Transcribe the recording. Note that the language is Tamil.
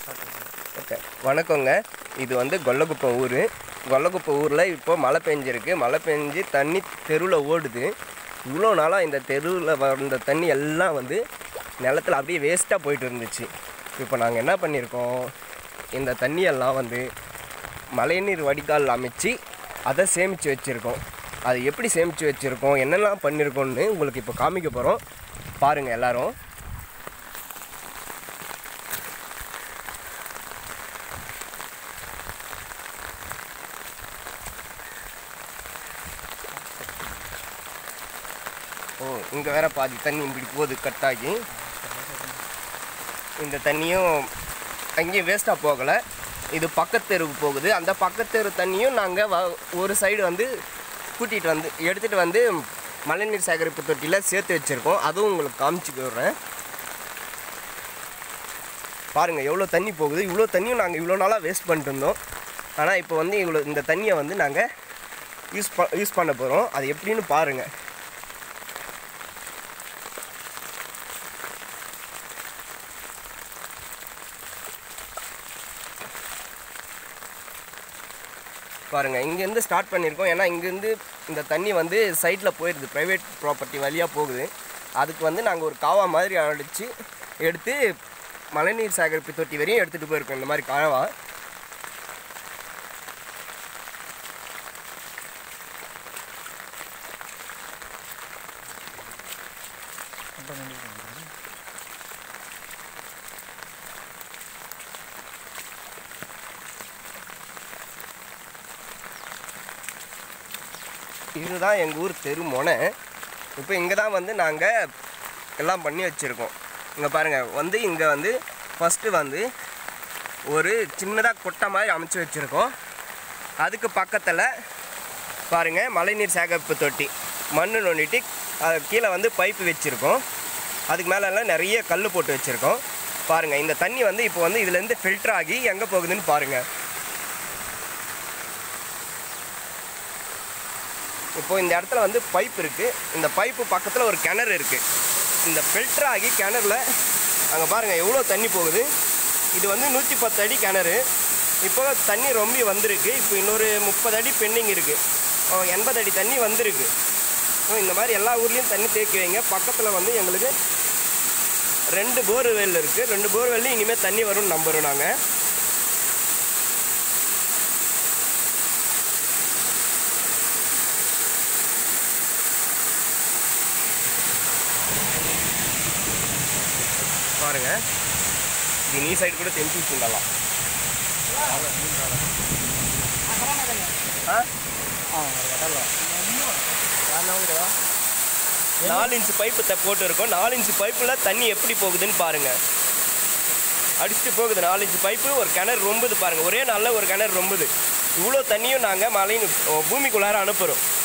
ஓகே வணக்கங்க இது வந்து கொல்லக்குப்பம் ஊர் கொல்லக்குப்பம் ஊரில் இப்போ மழை பெஞ்சிருக்கு மழை பெஞ்சு தண்ணி தெருவில் ஓடுது இவ்வளோ நாளாக இந்த தெருவில் வந்த தண்ணி எல்லாம் வந்து நிலத்துல அப்படியே வேஸ்ட்டாக போயிட்டு இருந்துச்சு இப்போ நாங்கள் என்ன பண்ணியிருக்கோம் இந்த தண்ணியெல்லாம் வந்து மழைநீர் வடிகால் அமைச்சு அதை சேமித்து வச்சுருக்கோம் அது எப்படி சேமித்து வச்சுருக்கோம் என்னெல்லாம் பண்ணியிருக்கோம்னு உங்களுக்கு இப்போ காமிக்க போகிறோம் பாருங்கள் எல்லாரும் ஓ இங்கே வேற பாதி தண்ணி இப்படி போகுது கட் ஆகி இந்த தண்ணியும் அங்கேயும் வேஸ்ட்டாக போகலை இது பக்கத்தெருவுக்கு போகுது அந்த பக்கத்தெரு தண்ணியும் நாங்கள் வ ஒரு சைடு வந்து கூட்டிகிட்டு வந்து எடுத்துகிட்டு வந்து மழைநீர் சேகரிப்பு தொட்டியில் சேர்த்து வச்சுருக்கோம் அதுவும் உங்களுக்கு காமிச்சு விடுறேன் பாருங்கள் எவ்வளோ தண்ணி போகுது இவ்வளோ தண்ணியும் நாங்கள் இவ்வளோ நாளாக வேஸ்ட் பண்ணிட்டு இருந்தோம் ஆனால் இப்போ வந்து இவ்வளோ இந்த தண்ணியை வந்து நாங்கள் யூஸ் ப யூஸ் பண்ண போகிறோம் அது எப்படின்னு பாருங்கள் பாருங்கள் இங்கேருந்து ஸ்டார்ட் பண்ணியிருக்கோம் ஏன்னா இங்கேருந்து இந்த தண்ணி வந்து சைட்டில் போயிடுது ப்ரைவேட் ப்ராப்பர்ட்டி வழியாக போகுது அதுக்கு வந்து நாங்கள் ஒரு காவா மாதிரி அடித்து எடுத்து மழைநீர் சேகரிப்பு தொட்டி வரையும் எடுத்துகிட்டு போயிருக்கோம் இந்த மாதிரி காவா இதுதான் எங்கள் ஊர் தெரு முனை இப்போ இங்கே தான் வந்து நாங்கள் எல்லாம் பண்ணி வச்சுருக்கோம் இங்கே பாருங்கள் வந்து இங்கே வந்து ஃபஸ்ட்டு வந்து ஒரு சின்னதாக கொட்டை மாதிரி அமைச்சு வச்சுருக்கோம் அதுக்கு பக்கத்தில் பாருங்கள் மழைநீர் சேகரிப்பு தொட்டி மண் நோண்டிட்டு அது கீழே வந்து பைப்பு வச்சுருக்கோம் அதுக்கு மேலெல்லாம் நிறைய கல் போட்டு வச்சுருக்கோம் பாருங்கள் இந்த தண்ணி வந்து இப்போ வந்து இதுலேருந்து ஃபில்டர் ஆகி எங்கே போகுதுன்னு பாருங்கள் இப்போ இந்த இடத்துல வந்து பைப் இருக்குது இந்த பைப்பு பக்கத்தில் ஒரு கிணறு இருக்குது இந்த ஃபில்டர் ஆகி கிணறுல அங்கே பாருங்கள் எவ்வளோ தண்ணி போகுது இது வந்து நூற்றி பத்து அடி கிணறு இப்போ தண்ணி ரொம்ப வந்திருக்கு இப்போ இன்னொரு முப்பது அடி பெண்டிங் இருக்குது எண்பது அடி தண்ணி வந்திருக்கு ஸோ இந்த மாதிரி எல்லா ஊர்லேயும் தண்ணி தேக்கி வைங்க பக்கத்தில் வந்து எங்களுக்கு ரெண்டு போர்வெல் இருக்குது ரெண்டு போர்வெல்லையும் இனிமேல் தண்ணி வரும்னு நம்புகிறோம் நாங்கள் பாருங்க இது நீ சைடு கூட தெம்பி வச்சுருந்தலாம் நாலு இன்ச்சு பைப்பு த போட்டு இருக்கோம் நாலு இன்ச்சு பைப்பில் தண்ணி எப்படி போகுதுன்னு பாருங்க அடிச்சுட்டு போகுது நாலு இன்ச்சு பைப்பு ஒரு கிணறு ரொம்புது பாருங்க ஒரே நாளில் ஒரு கிணறு ரொம்புது இவ்வளோ தண்ணியும் நாங்கள் மழை பூமிக்குள்ளார அனுப்புகிறோம்